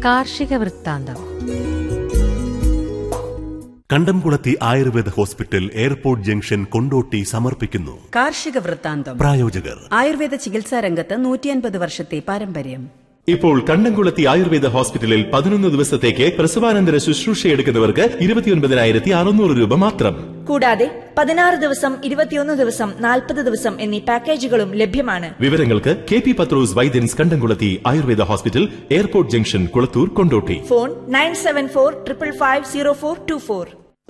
കാർഷിക വൃത്താന്തം Kandamkulathy Ayurveda hospital airport junction Kondotty സമർപ്പിക്കുന്നു കാർഷിക വൃത്താന്തം പ്രായോജകർ ആയുർവേദ ചികിത്സാ രംഗത്ത് നൂറ്റിയൻപത് വർഷത്തെ പാരമ്പര്യം ഇപ്പോൾ കണ്ടംകുളത്തി ആയുർവേദ ഹോസ്പിറ്റലിൽ പതിനൊന്ന് ദിവസത്തേക്ക് പ്രസവാനന്തര ശുശ്രൂഷയെടുക്കുന്നവർക്ക് ഇരുപത്തിയൊൻപതിനായിരത്തി അറുന്നൂറ് രൂപ മാത്രം കൂടാതെ പതിനാറ് ദിവസം ഇരുപത്തിയൊന്ന് ദിവസം നാൽപ്പത് ദിവസം എന്നീ പാക്കേജുകളും ലഭ്യമാണ് വിവരങ്ങൾക്ക് K P Pathros Vaidyan's Kandamkulathy Ayurveda hospital airport junction Kulathur Kondotty phone nine seven four triple five zero four two four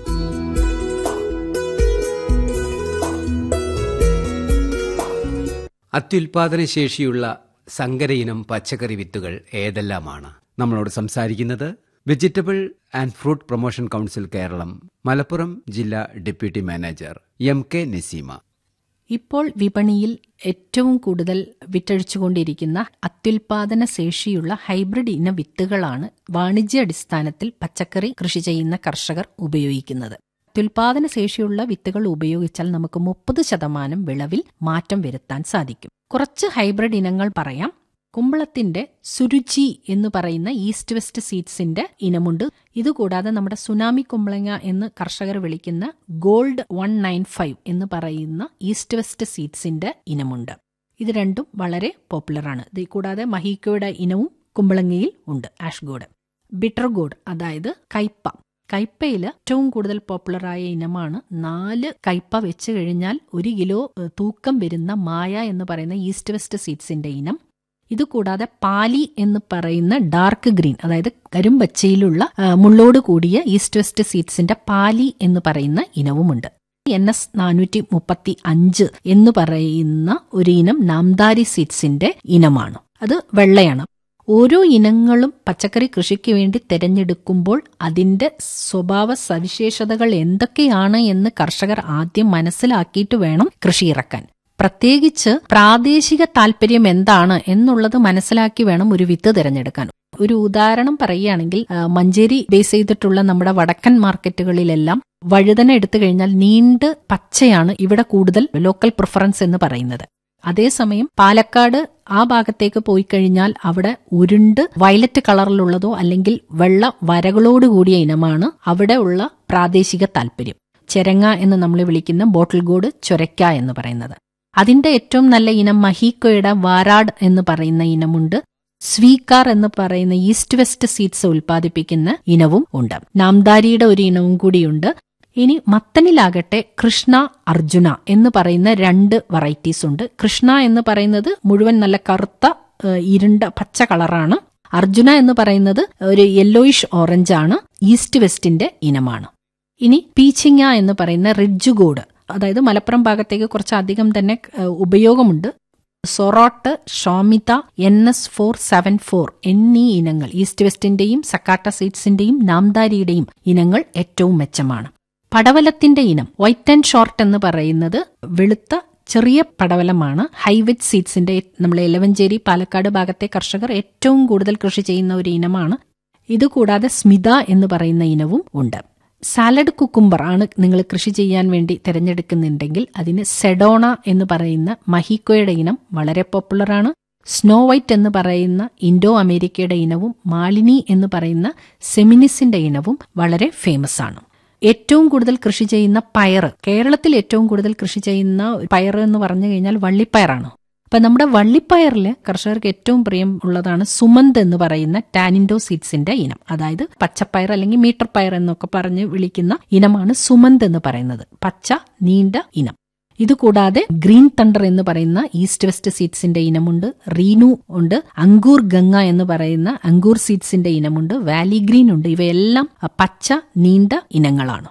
അത്യുൽപാദന ശേഷിയുള്ള സങ്കര ഇനം പച്ചക്കറി വിത്തുകൾ ഏതെല്ലാമാണ് നമ്മളോട് സംസാരിക്കുന്നത് vegetable and fruit promotion council Keralam Malappuram ജില്ലാ deputy manager M K Naseema ഇപ്പോൾ വിപണിയിൽ ഏറ്റവും കൂടുതൽ വിറ്റഴിച്ചുകൊണ്ടിരിക്കുന്ന അത്യുൽപാദന ശേഷിയുള്ള ഹൈബ്രിഡ് ഇന വിത്തുകളാണ് വാണിജ്യാടിസ്ഥാനത്തിൽ പച്ചക്കറി കൃഷി ചെയ്യുന്ന കർഷകർ ഉപയോഗിക്കുന്നത് അത്യുൽപാദന ശേഷിയുള്ള വിത്തുകൾ ഉപയോഗിച്ചാൽ നമുക്ക് മുപ്പത് ശതമാനം വിളവിൽ മാറ്റം വരുത്താൻ സാധിക്കും കുറച്ച് ഹൈബ്രിഡ് ഇനങ്ങൾ പറയാം കുമ്പളത്തിന്റെ സുരുചി എന്ന് പറയുന്ന ഈസ്റ്റ് വെസ്റ്റ് സീഡ്സിന്റെ ഇനമുണ്ട് ഇതുകൂടാതെ നമ്മുടെ സുനാമി കുമ്പളങ്ങ എന്ന് കർഷകർ വിളിക്കുന്ന ഗോൾഡ് വൺ നയൻ ഫൈവ് എന്ന് പറയുന്ന ഈസ്റ്റ് വെസ്റ്റ് സീഡ്സിന്റെ ഇനമുണ്ട് ഇത് രണ്ടും വളരെ പോപ്പുലറാണ് ഇത് കൂടാതെ മഹീക്കോയുടെ ഇനവും കുമ്പളങ്ങയിൽ ഉണ്ട് ആഷ്ഗോഡ് ബിറ്റർഗോഡ് അതായത് കയ്പ കയ്പയിൽ ഏറ്റവും കൂടുതൽ പോപ്പുലറായ ഇനമാണ് നാല് കയ്പ വെച്ച് കഴിഞ്ഞാൽ ഒരു കിലോ ഏഹ്, തൂക്കം വരുന്ന മായ എന്ന് പറയുന്ന ഈസ്റ്റ് വെസ്റ്റ് സീഡ്സിന്റെ ഇനം ഇതുകൂടാതെ പാലി എന്ന് പറയുന്ന ഡാർക്ക് ഗ്രീൻ അതായത് കരിമ്പച്ചയിലുള്ള ആ, മുള്ളോട് കൂടിയ ഈസ്റ്റ് വെസ്റ്റ് സീഡ്സിന്റെ പാലി എന്ന് പറയുന്ന ഇനവുമുണ്ട് എൻ എസ് നാനൂറ്റി മുപ്പത്തി അഞ്ച് എന്ന് പറയുന്ന ഒരു ഇനം നാംദാരി സീഡ്സിന്റെ ഇനമാണ് അത് വെള്ളയാണ് ഓരോ ഇനങ്ങളും പച്ചക്കറി കൃഷിക്ക് വേണ്ടി തിരഞ്ഞെടുക്കുമ്പോൾ അതിന്റെ സ്വഭാവ സവിശേഷതകൾ എന്തൊക്കെയാണ് എന്ന് കർഷകർ ആദ്യം മനസ്സിലാക്കിയിട്ട് വേണം കൃഷി ഇറക്കാൻ പ്രത്യേകിച്ച് പ്രാദേശിക താല്പര്യം എന്താണ് എന്നുള്ളത് മനസ്സിലാക്കി വേണം ഒരു വിത്ത് തിരഞ്ഞെടുക്കാൻ ഒരു ഉദാഹരണം പറയുകയാണെങ്കിൽ ആ, മഞ്ചേരി ബേസ് ചെയ്തിട്ടുള്ള നമ്മുടെ വടക്കൻ മാർക്കറ്റുകളിലെല്ലാം വഴുതന എടുത്തു കഴിഞ്ഞാൽ നീണ്ട് പച്ചയാണ് ഇവിടെ കൂടുതൽ ലോക്കൽ പ്രിഫറൻസ് എന്ന് പറയുന്നത് അതേസമയം പാലക്കാട് ആ ഭാഗത്തേക്ക് പോയി കഴിഞ്ഞാൽ അവിടെ ഉരുണ്ട് വയലറ്റ് കളറിലുള്ളതോ അല്ലെങ്കിൽ വെള്ള വരകളോട് കൂടിയ ഇനമാണ് അവിടെ ഉള്ള പ്രാദേശിക താല്പര്യം ചെരങ്ങ എന്ന് നമ്മൾ വിളിക്കുന്ന ബോട്ടിൽ ഗോഡ് ചൊരക്ക എന്ന് പറയുന്നത് അതിന്റെ ഏറ്റവും നല്ല ഇനം മഹീക്കോയുടെ വാരാഡ് എന്ന് പറയുന്ന ഇനമുണ്ട് സ്വീകാർ എന്ന് പറയുന്ന ഈസ്റ്റ് വെസ്റ്റ് സീഡ്സ് ഉൽപ്പാദിപ്പിക്കുന്ന ഇനവും ഉണ്ട് നാംദാരിയുടെ ഒരു ഇനവും കൂടിയുണ്ട് ഇനി മത്തനിലാകട്ടെ കൃഷ്ണ അർജുന എന്ന് പറയുന്ന രണ്ട് വെറൈറ്റീസ് ഉണ്ട് കൃഷ്ണ എന്ന് പറയുന്നത് മുഴുവൻ നല്ല കറുത്ത ഏഹ്, ഇരുണ്ട പച്ച കളറാണ് അർജുന എന്ന് പറയുന്നത് ഒരു യെല്ലോയിഷ് ഓറഞ്ച് ആണ് ഈസ്റ്റ് വെസ്റ്റിന്റെ ഇനമാണ് ഇനി പീച്ചിങ്ങ എന്ന് പറയുന്ന റിഡ്ജുഗോഡ് അതായത് മലപ്പുറം ഭാഗത്തേക്ക് കുറച്ചധികം തന്നെ ഏഹ്, ഉപയോഗമുണ്ട് സൊറോട്ട് ഷോമിത N S four seven four എന്നീ ഇനങ്ങൾ ഈസ്റ്റ് വെസ്റ്റിന്റെയും സക്കാട്ട സീഡ്സിന്റെയും നാംദാരിയുടെയും ഇനങ്ങൾ ഏറ്റവും മെച്ചമാണ് പടവലത്തിന്റെ ഇനം വൈറ്റ് ആൻഡ് ഷോർട്ട് എന്ന് പറയുന്നത് വെളുത്ത ചെറിയ പടവലമാണ് ഹൈവിറ്റ് സീഡ്സിന്റെ നമ്മൾ എലവഞ്ചേരി പാലക്കാട് ഭാഗത്തെ കർഷകർ ഏറ്റവും കൂടുതൽ കൃഷി ചെയ്യുന്ന ഒരു ഇനമാണ് ഇതുകൂടാതെ സ്മിത എന്ന് പറയുന്ന ഇനവും ഉണ്ട് സാലഡ് കുക്കുംബർ ആണ് നിങ്ങൾ കൃഷി ചെയ്യാൻ വേണ്ടി തിരഞ്ഞെടുക്കുന്നുണ്ടെങ്കിൽ അതിന് സെഡോണ എന്ന് പറയുന്ന മഹിക്കോയുടെ ഇനം വളരെ പോപ്പുലറാണ് സ്നോ വൈറ്റ് എന്ന് പറയുന്ന ഇൻഡോ അമേരിക്കയുടെ ഇനവും മാലിനി എന്ന് പറയുന്ന സെമിനിസിന്റെ ഇനവും വളരെ ഫേമസ് ആണ് ഏറ്റവും കൂടുതൽ കൃഷി ചെയ്യുന്ന പയറ് കേരളത്തിൽ ഏറ്റവും കൂടുതൽ കൃഷി ചെയ്യുന്ന പയർ എന്ന് പറഞ്ഞു കഴിഞ്ഞാൽ വള്ളിപ്പയറാണ് അപ്പൊ നമ്മുടെ വള്ളിപ്പയറിൽ കർഷകർക്ക് ഏറ്റവും പ്രിയം ഉള്ളതാണ് സുമന്ത് എന്ന് പറയുന്ന ടാനിൻഡോ സീഡ്സിന്റെ ഇനം അതായത് പച്ചപ്പയർ അല്ലെങ്കിൽ മീറ്റർ പയർ എന്നൊക്കെ പറഞ്ഞ് വിളിക്കുന്ന ഇനമാണ് സുമന്ത് എന്ന് പറയുന്നത് പച്ച നീണ്ട ഇനം ഇതുകൂടാതെ ഗ്രീൻ തണ്ടർ എന്ന് പറയുന്ന ഈസ്റ്റ് വെസ്റ്റ് സീഡ്സിന്റെ ഇനമുണ്ട് റീനു ഉണ്ട് അങ്കൂർ ഗംഗ എന്ന് പറയുന്ന അങ്കൂർ സീഡ്സിന്റെ ഇനമുണ്ട് വാലി ഗ്രീൻ ഉണ്ട് ഇവയെല്ലാം പച്ച നീണ്ട ഇനങ്ങളാണ്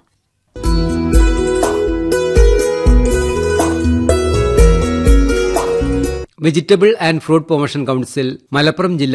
vegetable and fruit promotion council Malappuram ജില്ലാ